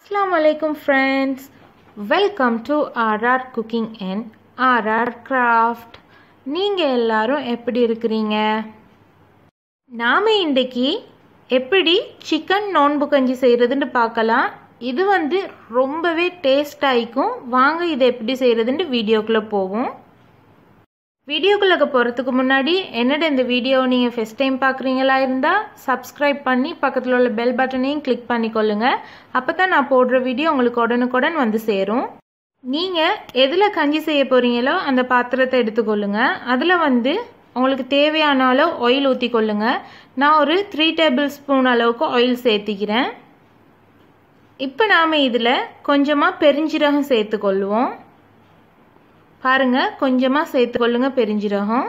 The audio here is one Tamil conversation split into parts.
Assalamu alaikum friends. Welcome to RR Cooking and RR Craft. நீங்கள் எல்லாரும் எப்படி இருக்கிறீங்க நாம இன்றைக்கி எப்படி சிக்கன் நோன்பு கஞ்சி செய்கிறதுன்னு பார்க்கலாம் இது வந்து ரொம்பவே டேஸ்ட் ஆகிக்கும் வாங்க இதை எப்படி செய்கிறதுன்னு வீடியோக்குள்ளே போவோம் வீடியோக்குள்ளே போகிறதுக்கு முன்னாடி என்னோட இந்த வீடியோ நீங்கள் ஃபஸ்ட் டைம் பார்க்குறீங்களா இருந்தால் சப்ஸ்கிரைப் பண்ணி பக்கத்தில் உள்ள பெல் பட்டனையும் கிளிக் பண்ணிக்கொள்ளுங்க அப்போ தான் நான் போடுற வீடியோ உங்களுக்கு உடனுக்குடன் வந்து சேரும் நீங்கள் எதில் கஞ்சி செய்ய போகிறீங்களோ அந்த பாத்திரத்தை எடுத்துக்கொள்ளுங்க அதில் வந்து உங்களுக்கு தேவையான அளவு ஆயில் ஊற்றிக்கொள்ளுங்க நான் ஒரு த்ரீ டேபிள் ஸ்பூன் அளவுக்கு ஆயில் சேர்த்திக்கிறேன் இப்போ நாம் இதில் கொஞ்சமாக பெருஞ்சீரகம் சேர்த்துக்கொள்வோம் பாருங்க கொஞ்சமாக சேர்த்துக்கொள்ளுங்க பெருஞ்சீரகம்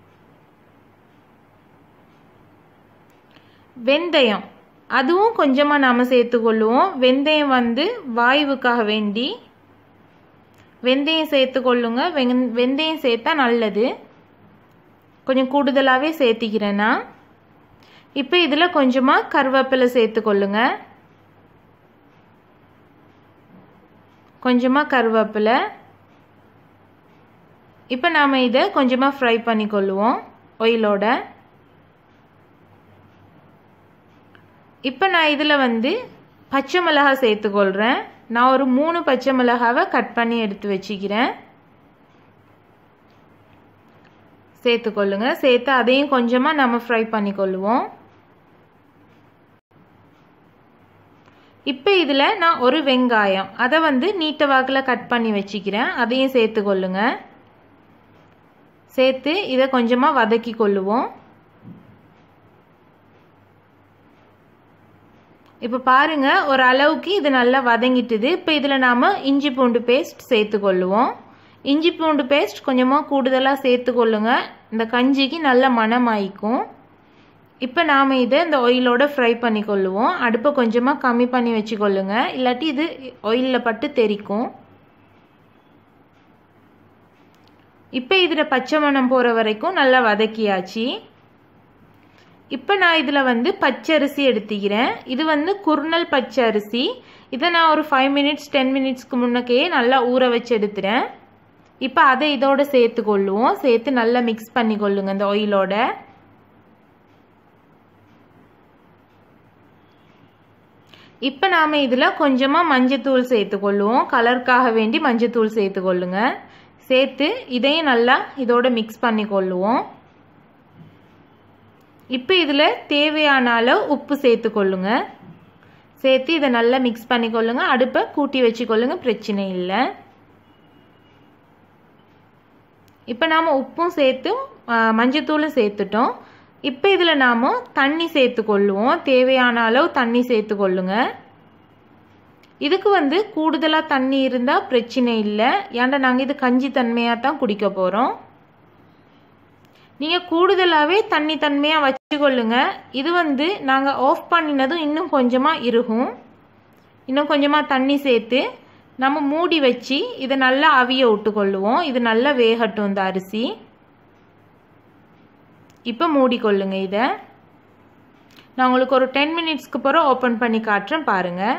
வெந்தயம் அதுவும் கொஞ்சமாக நாம் சேர்த்துக்கொள்ளுவோம் வெந்தயம் வந்து வாயுவுக்காக வேண்டி வெந்தயம் சேர்த்துக்கொள்ளுங்க வெந்தயம் சேர்த்தா நல்லது கொஞ்சம் கூடுதலாகவே சேர்த்திக்கிறேன்னா இப்போ இதில் கொஞ்சமாக கருவேப்பிலை சேர்த்துக்கொள்ளுங்க கொஞ்சமாக கருவேப்பிலை இப்போ நாம் இதை கொஞ்சமாக ஃப்ரை பண்ணிக்கொள்ளுவோம் ஒயிலோட இப்போ நான் இதில் வந்து பச்சை மிளகா சேர்த்துக்கொள்கிறேன் நான் ஒரு மூணு பச்சை மிளகாவை கட் பண்ணி எடுத்து வச்சுக்கிறேன் சேர்த்துக்கொள்ளுங்க சேர்த்து அதையும் கொஞ்சமாக நம்ம ஃப்ரை பண்ணிக்கொள்ளுவோம் இப்போ இதில் நான் ஒரு வெங்காயம் அதை வந்து நீட்ட வாக்கில் கட் பண்ணி வச்சுக்கிறேன் அதையும் சேர்த்துக்கொள்ளுங்க சேர்த்து இதை கொஞ்சமாக வதக்கி கொள்ளுவோம் இப்போ பாருங்க ஒரு அளவுக்கு இது நல்லா வதங்கிட்டுது இப்போ இதில் நாம் இஞ்சி பூண்டு பேஸ்ட் சேர்த்து கொள்ளுவோம் இஞ்சி பூண்டு பேஸ்ட் கொஞ்சமாக கூடுதலாக சேர்த்து கொள்ளுங்க இந்த கஞ்சிக்கு நல்ல மணமாயிக்கும் இப்போ நாம் இதை இந்த ஆயிலோட ஃப்ரை பண்ணி கொள்ளுவோம் அடுப்பை கொஞ்சமாக கம்மி பண்ணி வச்சுக்கொள்ளுங்க இல்லாட்டி இது ஆயிலில் பட்டு தெரிக்கும் இப்போ இதில் பச்சை மணம் போகிற வரைக்கும் நல்லா வதக்கியாச்சு இப்போ நான் இதில் வந்து பச்சரிசி எடுத்துக்கிறேன் இது வந்து குர்னல் பச்சை அரிசி இதை நான் ஒரு ஃபைவ் மினிட்ஸ் டென் மினிட்ஸ்க்கு முன்னக்கே நல்லா ஊற வச்சு எடுத்துகிறேன் இப்போ அதை இதோட சேர்த்து கொள்ளுவோம் சேர்த்து நல்லா மிக்ஸ் பண்ணி கொள்ளுங்க இந்த ஆயிலோட இப்போ நாம் இதில் கொஞ்சமாக மஞ்சத்தூள் சேர்த்து கொள்ளுவோம் கலருக்காக வேண்டி மஞ்சத்தூள் சேர்த்து கொள்ளுங்க சேர்த்து இதையும் நல்லா இதோட மிக்ஸ் பண்ணி கொள்ளுவோம் இப்போ இதில் தேவையான அளவு உப்பு சேர்த்து கொள்ளுங்க சேர்த்து இதை நல்லா மிக்ஸ் பண்ணி கொள்ளுங்க அடுப்பை கூட்டி வச்சுக்கொள்ளுங்க பிரச்சனை இல்லை இப்போ நாம் உப்பும் சேர்த்து மஞ்சத்தூளும் சேர்த்துட்டோம் இப்போ இதில் நாம் தண்ணி சேர்த்து கொள்ளுவோம் தேவையான அளவு தண்ணி சேர்த்து கொள்ளுங்க இதுக்கு வந்து கூடுதலாக தண்ணி இருந்தால் பிரச்சனை இல்லை ஏன்டா நாங்கள் இது கஞ்சி தன்மையாக தான் குடிக்க போகிறோம் நீங்கள் கூடுதலாகவே தண்ணி தன்மையாக வச்சுக்கொள்ளுங்க இது வந்து நாங்கள் ஆஃப் பண்ணினதும் இன்னும் கொஞ்சமாக இருகும் இன்னும் கொஞ்சமாக தண்ணி சேர்த்து நம்ம மூடி வச்சு இதை நல்லா அவிய விட்டுக்கொள்ளுவோம் இது நல்லா வேகட்டும் இந்த அரிசி இப்போ மூடிக்கொள்ளுங்க இதை நான் உங்களுக்கு ஒரு டென் மினிட்ஸ்க்கு பிறகு ஓப்பன் பண்ணி காட்டுறேன் பாருங்கள்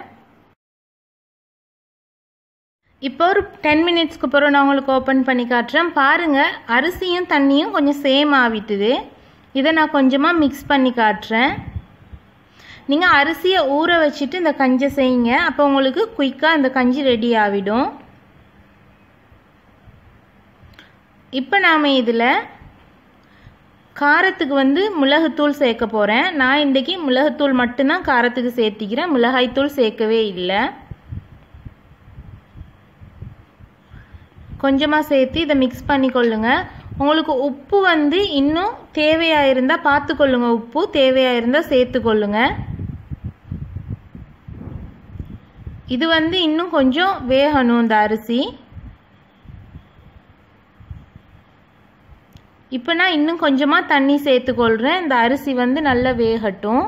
இப்போ ஒரு டென் மினிட்ஸ்க்கு பிறகு நான் உங்களுக்கு ஓப்பன் பண்ணி காட்டுறேன் பாருங்கள் அரிசியும் தண்ணியும் கொஞ்சம் சேம் ஆகிட்டுது இதை நான் கொஞ்சமாக மிக்ஸ் பண்ணி காட்டுறேன் நீங்கள் அரிசியை ஊற வச்சுட்டு இந்த கஞ்சை செய்யுங்க அப்போ உங்களுக்கு குயிக்காக இந்த கஞ்சி ரெடி ஆகிடும் இப்போ நாம் இதில் காரத்துக்கு வந்து மிளகுத்தூள் சேர்க்க போகிறேன் நான் இன்றைக்கி மிளகுத்தூள் மட்டும்தான் காரத்துக்கு சேர்த்திக்கிறேன் மிளகாய்த்தூள் சேர்க்கவே இல்லை கொஞ்சமாக சேர்த்து இதை மிக்ஸ் பண்ணி கொள்ளுங்க உங்களுக்கு உப்பு வந்து இன்னும் தேவையாக இருந்தால் பார்த்துக்கொள்ளுங்க உப்பு தேவையாக இருந்தால் சேர்த்து கொள்ளுங்க இது வந்து இன்னும் கொஞ்சம் வேகணும் இந்த அரிசி இப்போ நான் இன்னும் கொஞ்சமாக தண்ணி சேர்த்துக்கொள்கிறேன் இந்த அரிசி வந்து நல்லா வேகட்டும்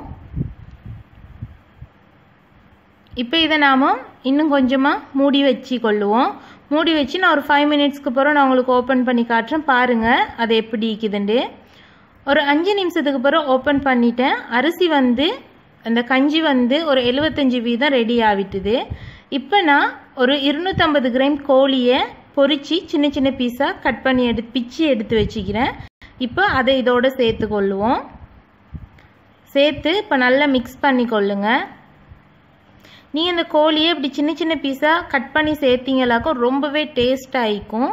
இப்போ இதை நாம் இன்னும் கொஞ்சமாக மூடி வச்சு கொள்ளுவோம் மூடி வச்சு நான் ஒரு ஃபைவ் மினிட்ஸ்க்கு பிறகு நான் உங்களுக்கு ஓப்பன் பண்ணி காட்டுறேன் பாருங்கள் அது எப்படி இருக்குதுண்டு ஒரு அஞ்சு நிமிஷத்துக்கு பிறகு ஓப்பன் பண்ணிட்டேன் அரிசி வந்து அந்த கஞ்சி வந்து ஒரு எழுபத்தஞ்சி வீதம் ரெடி ஆகிட்டுது இப்போ நான் ஒரு இருநூற்றம்பது கிராம் கோழியை பொரித்து சின்ன சின்ன பீஸாக கட் பண்ணி எடு பிச்சு எடுத்து வச்சுக்கிறேன் இப்போ அதை இதோடு சேர்த்து கொள்ளுவோம் சேர்த்து இப்போ நல்லா மிக்ஸ் பண்ணி கொள்ளுங்க நீங்கள் இந்த கோழியை இப்படி சின்ன சின்ன பீஸாக கட் பண்ணி சேர்த்தீங்களாக்கோ ரொம்பவே டேஸ்ட் ஆகிக்கும்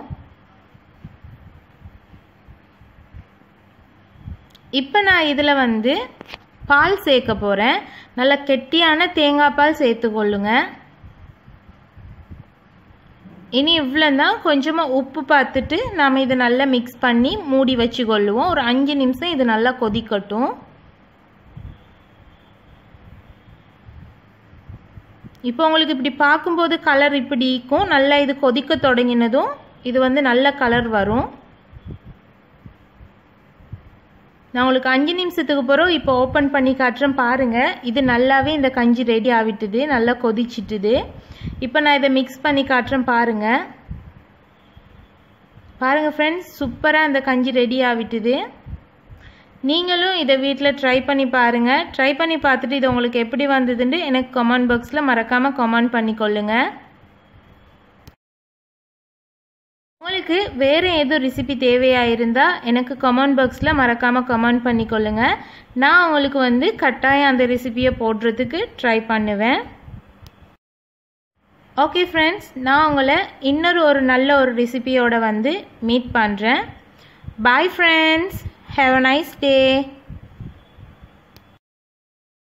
இப்போ நான் இதில் வந்து பால் சேர்க்க போகிறேன் நல்லா கெட்டியான தேங்காய் பால் சேர்த்து கொள்ளுங்க இனி இவ்வளோ தான் கொஞ்சமாக உப்பு பார்த்துட்டு நாம் இதை நல்லா மிக்ஸ் பண்ணி மூடி வச்சு கொள்ளுவோம் ஒரு அஞ்சு நிமிஷம் இது நல்லா கொதிக்கட்டும் இப்போ உங்களுக்கு இப்படி பார்க்கும்போது கலர் இப்படி இருக்கும் நல்லா இது கொதிக்க தொடங்கினதும் இது வந்து நல்ல கலர் வரும் நான் உங்களுக்கு அஞ்சு நிமிஷத்துக்கு பிறகு இப்போ ஓப்பன் பண்ணி காட்டுறேன் பாருங்கள் இது நல்லாவே இந்த கஞ்சி ரெடி ஆகிட்டுது நல்லா கொதிச்சிட்டுது இப்போ நான் இதை மிக்ஸ் பண்ணி காட்டுறேன் பாருங்கள் பாருங்கள் ஃப்ரெண்ட்ஸ் சூப்பராக இந்த கஞ்சி ரெடி ஆகிட்டுது நீங்களும் இதை வீட்டில் ட்ரை பண்ணி பாருங்கள் ட்ரை பண்ணி பார்த்துட்டு இது உங்களுக்கு எப்படி வந்ததுன்னு எனக்கு கமெண்ட் பாக்ஸில் மறக்காமல் கமெண்ட் பண்ணிக்கொள்ளுங்கள் உங்களுக்கு வேறு எதுவும் ரெசிபி தேவையாக இருந்தால் எனக்கு கமெண்ட் பாக்ஸில் மறக்காமல் கமெண்ட் பண்ணிக்கொள்ளுங்க நான் உங்களுக்கு வந்து கட்டாயம் அந்த ரெசிபியை போடுறதுக்கு ட்ரை பண்ணுவேன் ஓகே ஃப்ரெண்ட்ஸ் நான் உங்களை இன்னொரு ஒரு நல்ல ஒரு ரெசிபியோட வந்து மீட் பண்ணுறேன் bye friends have a nice day